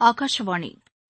ஆகாஷவாணி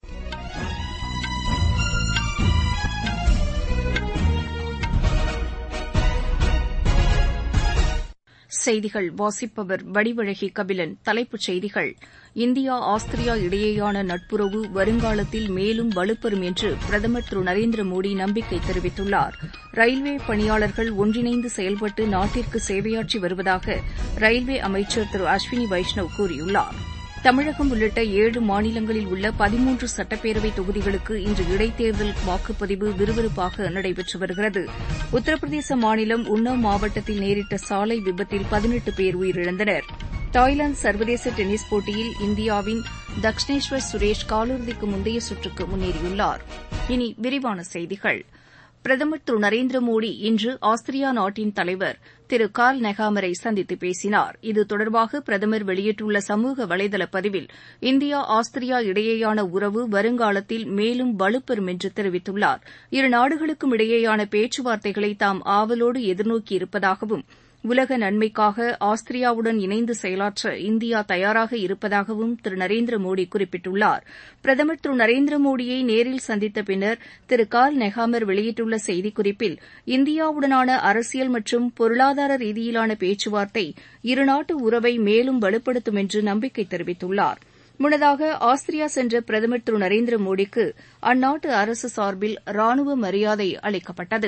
செய்திகள் வாசிப்பவர் வடிவழகி கபிலன் தலைப்புச் செய்திகள் இந்தியா ஆஸ்திரியா இடையேயான நட்புறவு வருங்காலத்தில் மேலும் வலுப்பெறும் என்று பிரதமர் திரு நரேந்திர மோடி நம்பிக்கை தெரிவித்துள்ளார் ரயில்வே பணியாளர்கள் ஒன்றிணைந்து செயல்பட்டு நாட்டிற்கு சேவையாற்றி வருவதாக ரயில்வே அமைச்சர் திரு அஸ்வினி வைஷ்ணவ் கூறியுள்ளார் தமிழகம் உள்ளிட்ட ஏழு மாநிலங்களில் உள்ள பதிமூன்று சட்டப்பேரவை தொகுதிகளுக்கு இன்று இடைத்தேர்தல் வாக்குப்பதிவு விறுவிறுப்பாக நடைபெற்று வருகிறது உத்தரப்பிரதேச மாநிலம் உன்னாவ் மாவட்டத்தில் நேரிட்ட சாலை விபத்தில் பதினெட்டு பேர் உயிரிழந்தனர் தாய்லாந்து சர்வதேச டென்னிஸ் போட்டியில் இந்தியாவின் தக்ஷனேஸ்வர் சுரேஷ் காலிறுதிக்கு முந்தைய சுற்றுக்கு முன்னேறியுள்ளார் இனி விரிவான செய்திகள் பிரதமர் திரு நரேந்திர மோடி இன்று ஆஸ்திரியா நாட்டின் தலைவர் திரு கார்ல் நெகாமரை சந்தித்து பேசினார் இது தொடர்பாக பிரதமர் வெளியிட்டுள்ள சமூக வலைதள பதிவில் இந்தியா ஆஸ்திரியா இடையேயான உறவு வருங்காலத்தில் மேலும் வலுப்பெறும் என்று தெரிவித்துள்ளார் இரு நாடுகளுக்கும் இடையேயான பேச்சுவார்த்தைகளை தாம் ஆவலோடு எதிர்நோக்கியிருப்பதாகவும் உலக நன்மைக்காக ஆஸ்திரியாவுடன் இணைந்து செயலாற்ற இந்தியா தயாராக இருப்பதாகவும் திரு நரேந்திர மோடி குறிப்பிட்டுள்ளார் பிரதமர் திரு நரேந்திர மோடியை நேரில் சந்தித்த பின்னர் திரு கார்ல் நெகாமர் வெளியிட்டுள்ள செய்திக்குறிப்பில் இந்தியாவுடனான அரசியல் மற்றும் பொருளாதார ரீதியிலான பேச்சுவார்த்தை இருநாட்டு உறவை மேலும் வலுப்படுத்தும் என்று நம்பிக்கை தெரிவித்துள்ளார் முன்னதாக ஆஸ்திரியா சென்ற பிரதமர் திரு நரேந்திர மோடிக்கு அந்நாட்டு அரசு சார்பில் ராணுவ மரியாதை அளிக்கப்பட்டது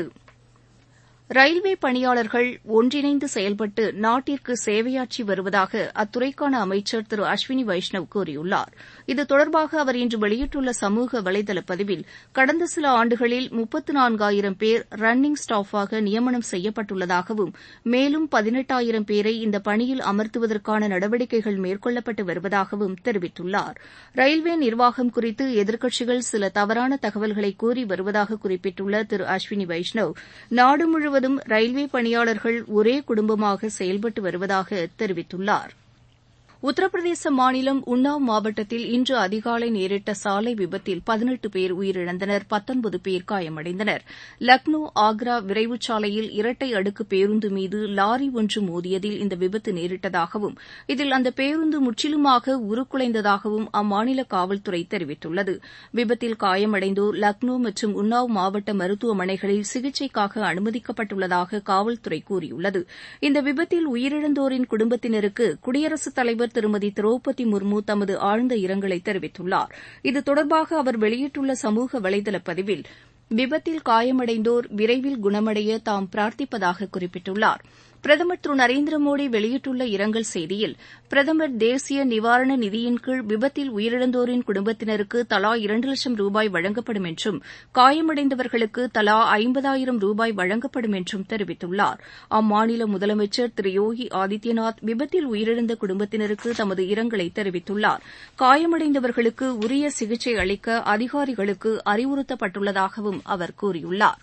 ரயில்வே பணியாளர்கள் ஒன்றிணைந்து செயல்பட்டு நாட்டிற்கு சேவையாற்றி வருவதாக அத்துறைக்கான அமைச்சர் திரு அஸ்வினி வைஷ்ணவ் கூறியுள்ளார் இது தொடர்பாக அவர் இன்று வெளியிட்டுள்ள சமூக வலைதள பதிவில் கடந்த சில ஆண்டுகளில் முப்பத்து நான்காயிரம் பேர் ரன்னிங் ஸ்டாஃபாக நியமனம் செய்யப்பட்டுள்ளதாகவும் மேலும் பதினெட்டாயிரம் பேரை இந்த பணியில் அமர்த்துவதற்கான நடவடிக்கைகள் மேற்கொள்ளப்பட்டு வருவதாகவும் தெரிவித்துள்ளார் ரயில்வே நிர்வாகம் குறித்து எதிர்க்கட்சிகள் சில தவறான தகவல்களை கூறி வருவதாக குறிப்பிட்டுள்ள திரு அஸ்வினி வைஷ்ணவ் நாடு முழுவதும் முழுவதும் ரயில்வே பணியாளர்கள் ஒரே குடும்பமாக செயல்பட்டு வருவதாக தெரிவித்துள்ளார் உத்தரப்பிரதேச மாநிலம் உன்னாவ் மாவட்டத்தில் இன்று அதிகாலை நேரிட்ட சாலை விபத்தில் பதினெட்டு பேர் உயிரிழந்தனர் பத்தொன்பது பேர் காயமடைந்தனர் லக்னோ ஆக்ரா விரைவுச் சாலையில் இரட்டை அடுக்கு பேருந்து மீது லாரி ஒன்று மோதியதில் இந்த விபத்து நேரிட்டதாகவும் இதில் அந்த பேருந்து முற்றிலுமாக உருக்குலைந்ததாகவும் அம்மாநில காவல்துறை தெரிவித்துள்ளது விபத்தில் காயமடைந்தோர் லக்னோ மற்றும் உன்னாவ் மாவட்ட மருத்துவமனைகளில் சிகிச்சைக்காக அனுமதிக்கப்பட்டுள்ளதாக காவல்துறை கூறியுள்ளது இந்த விபத்தில் உயிரிழந்தோரின் குடும்பத்தினருக்கு குடியரசுத் தலைவர் தலைவர் திருமதி திரௌபதி முர்மு தமது ஆழ்ந்த இரங்கலை தெரிவித்துள்ளார் இது தொடர்பாக அவர் வெளியிட்டுள்ள சமூக வலைதள பதிவில் விபத்தில் காயமடைந்தோர் விரைவில் குணமடைய தாம் பிரார்த்திப்பதாக குறிப்பிட்டுள்ளார் பிரதமர் திரு நரேந்திர மோடி வெளியிட்டுள்ள இரங்கல் செய்தியில் பிரதமர் தேசிய நிவாரண நிதியின் கீழ் விபத்தில் உயிரிழந்தோரின் குடும்பத்தினருக்கு தலா இரண்டு லட்சம் ரூபாய் வழங்கப்படும் என்றும் காயமடைந்தவர்களுக்கு தலா ஐம்பதாயிரம் ரூபாய் வழங்கப்படும் என்றும் தெரிவித்துள்ளார் அம்மாநில முதலமைச்சர் திரு யோகி ஆதித்யநாத் விபத்தில் உயிரிழந்த குடும்பத்தினருக்கு தமது இரங்கலை தெரிவித்துள்ளார் காயமடைந்தவர்களுக்கு உரிய சிகிச்சை அளிக்க அதிகாரிகளுக்கு அறிவுறுத்தப்பட்டுள்ளதாகவும் அவர் கூறியுள்ளார்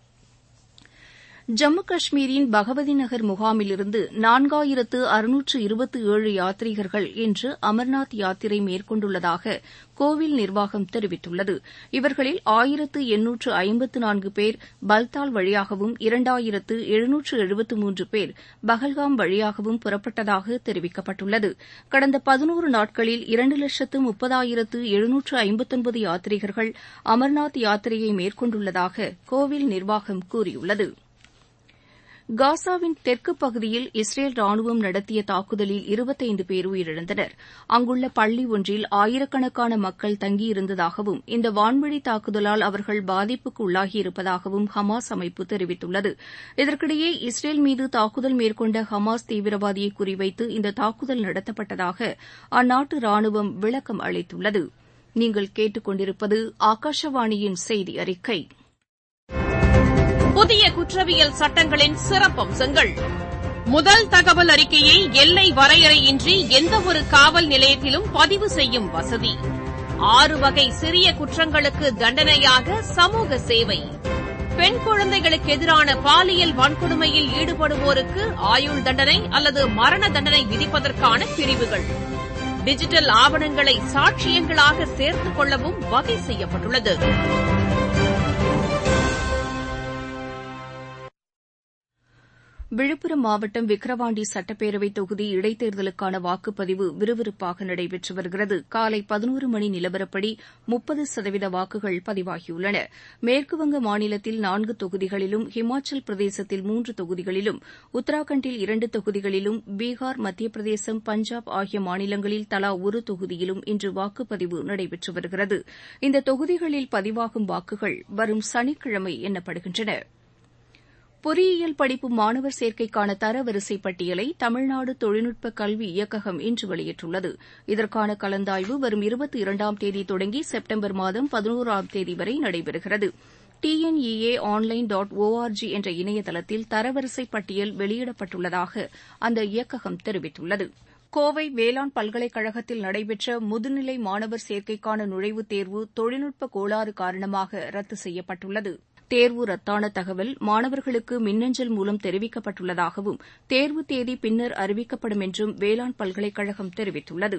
ஜம்மு காஷ்மீரின் பகவதி நகர் முகாமிலிருந்து நான்காயிரத்து அறுநூற்று இருபத்தி ஏழு யாத்ரீகர்கள் இன்று அமர்நாத் யாத்திரை மேற்கொண்டுள்ளதாக கோவில் நிர்வாகம் தெரிவித்துள்ளது இவர்களில் ஆயிரத்து எண்ணூற்று ஐம்பத்து நான்கு பேர் பல்தால் வழியாகவும் இரண்டாயிரத்து எழுநூற்று எழுபத்து மூன்று பேர் பஹல்காம் வழியாகவும் புறப்பட்டதாக தெரிவிக்கப்பட்டுள்ளது கடந்த பதினோரு நாட்களில் இரண்டு லட்சத்து முப்பதாயிரத்து எழுநூற்று ஐம்பத்தொன்பது யாத்ரீகர்கள் அமர்நாத் யாத்திரையை மேற்கொண்டுள்ளதாக கோவில் நிர்வாகம் கூறியுள்ளது காசாவின் தெற்கு பகுதியில் இஸ்ரேல் ராணுவம் நடத்திய தாக்குதலில் இருபத்தைந்து பேர் உயிரிழந்தனர் அங்குள்ள பள்ளி ஒன்றில் ஆயிரக்கணக்கான மக்கள் தங்கியிருந்ததாகவும் இந்த வான்வழி தாக்குதலால் அவர்கள் பாதிப்புக்கு உள்ளாகியிருப்பதாகவும் ஹமாஸ் அமைப்பு தெரிவித்துள்ளது இதற்கிடையே இஸ்ரேல் மீது தாக்குதல் மேற்கொண்ட ஹமாஸ் தீவிரவாதியை குறிவைத்து இந்த தாக்குதல் நடத்தப்பட்டதாக அந்நாட்டு ராணுவம் விளக்கம் அளித்துள்ளது நீங்கள் கேட்டுக்கொண்டிருப்பது ஆகாஷவாணியின் செய்தி அறிக்கை புதிய குற்றவியல் சட்டங்களின் சிறப்பம்சங்கள் முதல் தகவல் அறிக்கையை எல்லை வரையறையின்றி எந்தவொரு காவல் நிலையத்திலும் பதிவு செய்யும் வசதி ஆறு வகை சிறிய குற்றங்களுக்கு தண்டனையாக சமூக சேவை பெண் குழந்தைகளுக்கு எதிரான பாலியல் வன்கொடுமையில் ஈடுபடுவோருக்கு ஆயுள் தண்டனை அல்லது மரண தண்டனை விதிப்பதற்கான பிரிவுகள் டிஜிட்டல் ஆவணங்களை சாட்சியங்களாக சேர்த்துக் கொள்ளவும் வகை செய்யப்பட்டுள்ளது விழுப்புரம் மாவட்டம் விக்கிரவாண்டி சட்டப்பேரவை தொகுதி இடைத்தேர்தலுக்கான வாக்குப்பதிவு விறுவிறுப்பாக நடைபெற்று வருகிறது காலை பதினோரு மணி நிலவரப்படி முப்பது சதவீத வாக்குகள் பதிவாகியுள்ளன மேற்குவங்க மாநிலத்தில் நான்கு தொகுதிகளிலும் ஹிமாச்சல் பிரதேசத்தில் மூன்று தொகுதிகளிலும் உத்தராகண்டில் இரண்டு தொகுதிகளிலும் பீகார் மத்திய பிரதேசம் பஞ்சாப் ஆகிய மாநிலங்களில் தலா ஒரு தொகுதியிலும் இன்று வாக்குப்பதிவு நடைபெற்று வருகிறது இந்த தொகுதிகளில் பதிவாகும் வாக்குகள் வரும் சனிக்கிழமை எண்ணப்படுகின்றன பொறியியல் படிப்பு மாணவர் சேர்க்கைக்கான தரவரிசை பட்டியலை தமிழ்நாடு தொழில்நுட்ப கல்வி இயக்ககம் இன்று வெளியிட்டுள்ளது இதற்கான கலந்தாய்வு வரும் இருபத்தி இரண்டாம் தேதி தொடங்கி செப்டம்பர் மாதம் பதினோராம் தேதி வரை நடைபெறுகிறது டிஎன்இஏ ஆன்லைன் டாட் ஓஆர்ஜி என்ற இணையதளத்தில் தரவரிசை பட்டியல் வெளியிடப்பட்டுள்ளதாக அந்த இயக்ககம் தெரிவித்துள்ளது கோவை வேளாண் பல்கலைக்கழகத்தில் நடைபெற்ற முதுநிலை மாணவர் சேர்க்கைக்கான நுழைவுத் தேர்வு தொழில்நுட்ப கோளாறு காரணமாக ரத்து செய்யப்பட்டுள்ளது தேர்வு ரத்தான தகவல் மாணவர்களுக்கு மின்னஞ்சல் மூலம் தெரிவிக்கப்பட்டுள்ளதாகவும் தேர்வு தேதி பின்னர் அறிவிக்கப்படும் என்றும் வேளாண் பல்கலைக்கழகம் தெரிவித்துள்ளது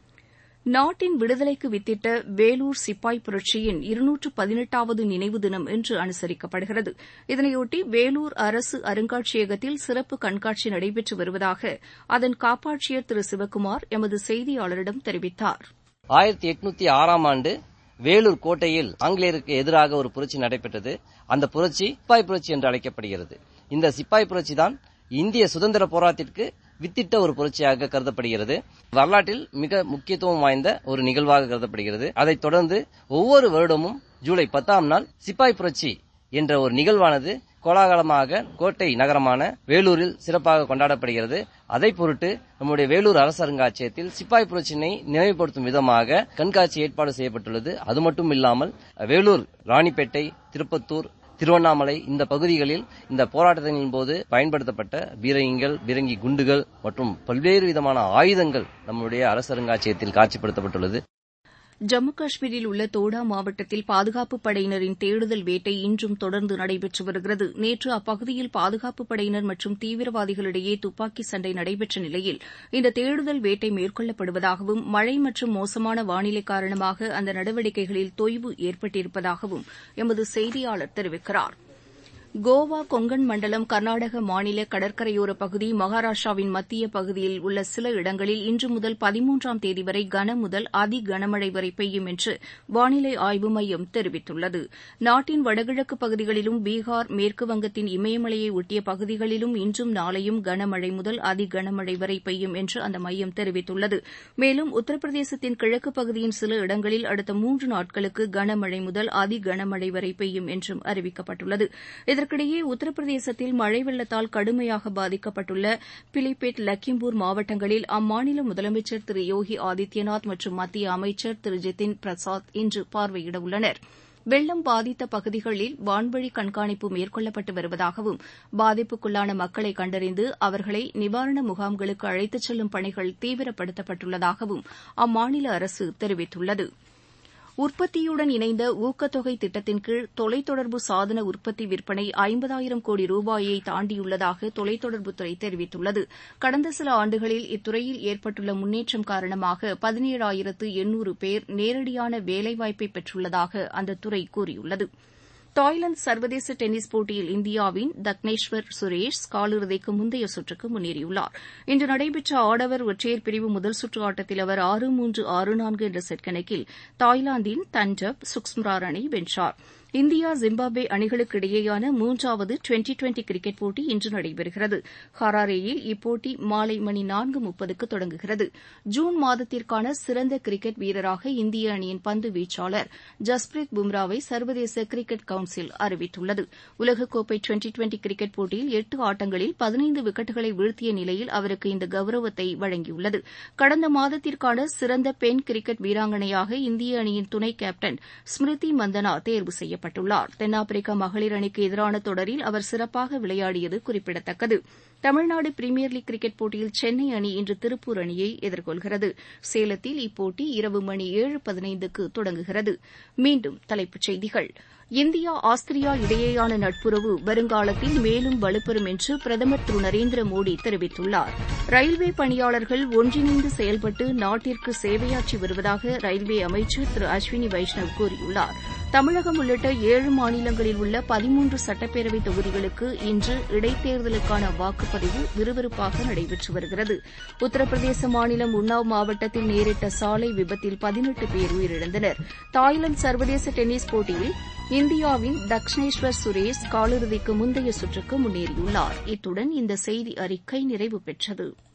நாட்டின் விடுதலைக்கு வித்திட்ட வேலூர் சிப்பாய் புரட்சியின் இருநூற்று பதினெட்டாவது நினைவு தினம் இன்று அனுசரிக்கப்படுகிறது இதனையொட்டி வேலூர் அரசு அருங்காட்சியகத்தில் சிறப்பு கண்காட்சி நடைபெற்று வருவதாக அதன் காப்பாட்சியர் திரு சிவக்குமார் எமது செய்தியாளரிடம் தெரிவித்தார் ஆயிரத்தி எட்நூத்தி ஆறாம் ஆண்டு வேலூர் கோட்டையில் ஆங்கிலேயருக்கு எதிராக ஒரு புரட்சி நடைபெற்றது அந்த புரட்சி சிப்பாய் புரட்சி என்று அழைக்கப்படுகிறது இந்த சிப்பாய் புரட்சி தான் இந்திய சுதந்திர போராட்டத்திற்கு வித்திட்ட ஒரு புரட்சியாக கருதப்படுகிறது வரலாற்றில் மிக முக்கியத்துவம் வாய்ந்த ஒரு நிகழ்வாக கருதப்படுகிறது அதைத் தொடர்ந்து ஒவ்வொரு வருடமும் ஜூலை பத்தாம் நாள் சிப்பாய் புரட்சி என்ற ஒரு நிகழ்வானது கோலாகலமாக கோட்டை நகரமான வேலூரில் சிறப்பாக கொண்டாடப்படுகிறது அதை பொருட்டு நம்முடைய வேலூர் அரசு அருங்காட்சியகத்தில் சிப்பாய் புரட்சியினை நினைவுபடுத்தும் விதமாக கண்காட்சி ஏற்பாடு செய்யப்பட்டுள்ளது அது மட்டும் இல்லாமல் வேலூர் ராணிப்பேட்டை திருப்பத்தூர் திருவண்ணாமலை இந்த பகுதிகளில் இந்த போராட்டத்தின் போது பயன்படுத்தப்பட்ட பீரங்கிகள் பீரங்கி குண்டுகள் மற்றும் பல்வேறு விதமான ஆயுதங்கள் நம்முடைய அரசு அருங்காட்சியகத்தில் காட்சிப்படுத்தப்பட்டுள்ளது ஜம்மு காஷ்மீரில் உள்ள தோடா மாவட்டத்தில் பாதுகாப்புப் படையினரின் தேடுதல் வேட்டை இன்றும் தொடர்ந்து நடைபெற்று வருகிறது நேற்று அப்பகுதியில் பாதுகாப்புப் படையினர் மற்றும் தீவிரவாதிகளிடையே துப்பாக்கி சண்டை நடைபெற்ற நிலையில் இந்த தேடுதல் வேட்டை மேற்கொள்ளப்படுவதாகவும் மழை மற்றும் மோசமான வானிலை காரணமாக அந்த நடவடிக்கைகளில் தொய்வு ஏற்பட்டிருப்பதாகவும் எமது செய்தியாளர் தெரிவிக்கிறாா் கோவா கொங்கன் மண்டலம் கர்நாடக மாநில கடற்கரையோர பகுதி மகாராஷ்டிராவின் மத்திய பகுதியில் உள்ள சில இடங்களில் இன்று முதல் பதிமூன்றாம் தேதி வரை கன முதல் அதி கனமழை வரை பெய்யும் என்று வானிலை ஆய்வு மையம் தெரிவித்துள்ளது நாட்டின் வடகிழக்கு பகுதிகளிலும் பீகார் மேற்குவங்கத்தின் இமயமலையை ஒட்டிய பகுதிகளிலும் இன்றும் நாளையும் கனமழை முதல் அதி கனமழை வரை பெய்யும் என்று அந்த மையம் தெரிவித்துள்ளது மேலும் உத்தரப்பிரதேசத்தின் கிழக்கு பகுதியின் சில இடங்களில் அடுத்த மூன்று நாட்களுக்கு கனமழை முதல் அதி கனமழை வரை பெய்யும் என்றும் அறிவிக்கப்பட்டுள்ளது இதற்கிடையே உத்தரப்பிரதேசத்தில் மழை வெள்ளத்தால் கடுமையாக பாதிக்கப்பட்டுள்ள பிலிபேட் லக்கிம்பூர் மாவட்டங்களில் அம்மாநில முதலமைச்சர் திரு யோகி ஆதித்யநாத் மற்றும் மத்திய அமைச்சர் திரு ஜிதின் பிரசாத் இன்று பார்வையிட உள்ளனர் வெள்ளம் பாதித்த பகுதிகளில் வான்வழி கண்காணிப்பு மேற்கொள்ளப்பட்டு வருவதாகவும் பாதிப்புக்குள்ளான மக்களை கண்டறிந்து அவர்களை நிவாரண முகாம்களுக்கு அழைத்துச் செல்லும் பணிகள் தீவிரப்படுத்தப்பட்டுள்ளதாகவும் அம்மாநில அரசு தெரிவித்துள்ளது உற்பத்தியுடன் இணைந்த ஊக்கத்தொகை திட்டத்தின் கீழ் தொலைத்தொடர்பு சாதன உற்பத்தி விற்பனை ஐம்பதாயிரம் கோடி ரூபாயை தாண்டியுள்ளதாக தொலைத்தொடர்புத்துறை தெரிவித்துள்ளது கடந்த சில ஆண்டுகளில் இத்துறையில் ஏற்பட்டுள்ள முன்னேற்றம் காரணமாக பதினேழாயிரத்து எண்ணூறு பேர் நேரடியான வேலைவாய்ப்பை பெற்றுள்ளதாக அந்த துறை கூறியுள்ளது தாய்லாந்து சர்வதேச டென்னிஸ் போட்டியில் இந்தியாவின் தக்னேஷ்வர் சுரேஷ் காலிறுதிக்கு முந்தைய சுற்றுக்கு முன்னேறியுள்ளார் இன்று நடைபெற்ற ஆடவர் ஒற்றையர் பிரிவு முதல் சுற்று ஆட்டத்தில் அவர் ஆறு மூன்று ஆறு நான்கு என்ற செட் கணக்கில் தாய்லாந்தின் தன்டப் சுக்ஸ்மராரனை வென்றார் இந்தியா ஜிம்பாப்வே அணிகளுக்கு இடையேயான மூன்றாவது டுவெண்டி டுவெண்டி கிரிக்கெட் போட்டி இன்று நடைபெறுகிறது ஹராரேயில் இப்போட்டி மாலை மணி நான்கு முப்பதுக்கு தொடங்குகிறது ஜூன் மாதத்திற்கான சிறந்த கிரிக்கெட் வீரராக இந்திய அணியின் பந்து வீச்சாளர் ஜஸ்பிரித் பும்ராவை சர்வதேச கிரிக்கெட் கவுன்சில் அறிவித்துள்ளது உலகக்கோப்பை டுவெண்டி டுவெண்டி கிரிக்கெட் போட்டியில் எட்டு ஆட்டங்களில் பதினைந்து விக்கெட்டுகளை வீழ்த்திய நிலையில் அவருக்கு இந்த கௌரவத்தை வழங்கியுள்ளது கடந்த மாதத்திற்கான சிறந்த பெண் கிரிக்கெட் வீராங்கனையாக இந்திய அணியின் துணை கேப்டன் ஸ்மிருதி மந்தனா தேர்வு செய்யப்பட்டார் செய்யப்பட்டுள்ளார் தென்னாப்பிரிக்கா மகளிர் அணிக்கு எதிரான தொடரில் அவர் சிறப்பாக விளையாடியது குறிப்பிடத்தக்கது தமிழ்நாடு பிரீமியர் லீக் கிரிக்கெட் போட்டியில் சென்னை அணி இன்று திருப்பூர் அணியை எதிர்கொள்கிறது சேலத்தில் இப்போட்டி இரவு மணி ஏழு பதினைந்துக்கு தொடங்குகிறது மீண்டும் தலைப்புச் செய்திகள் இந்தியா ஆஸ்திரியா இடையேயான நட்புறவு வருங்காலத்தில் மேலும் வலுப்பெறும் என்று பிரதமர் திரு நரேந்திர மோடி தெரிவித்துள்ளார் ரயில்வே பணியாளர்கள் ஒன்றிணைந்து செயல்பட்டு நாட்டிற்கு சேவையாற்றி வருவதாக ரயில்வே அமைச்சர் திரு அஸ்வினி வைஷ்ணவ் கூறியுள்ளார் தமிழகம் உள்ளிட்ட ஏழு மாநிலங்களில் உள்ள பதிமூன்று சட்டப்பேரவை தொகுதிகளுக்கு இன்று இடைத்தேர்தலுக்கான வாக்குப்பதிவு விறுவிறுப்பாக நடைபெற்று வருகிறது உத்தரப்பிரதேச மாநிலம் உன்னாவ் மாவட்டத்தில் நேரிட்ட சாலை விபத்தில் பதினெட்டு பேர் உயிரிழந்தனர் தாய்லாந்து சர்வதேச டென்னிஸ் போட்டியில் இந்தியாவின் தக்ஷனேஸ்வர் சுரேஷ் காலிறுதிக்கு முந்தைய சுற்றுக்கு முன்னேறியுள்ளார் இத்துடன் இந்த செய்தி அறிக்கை நிறைவு பெற்றது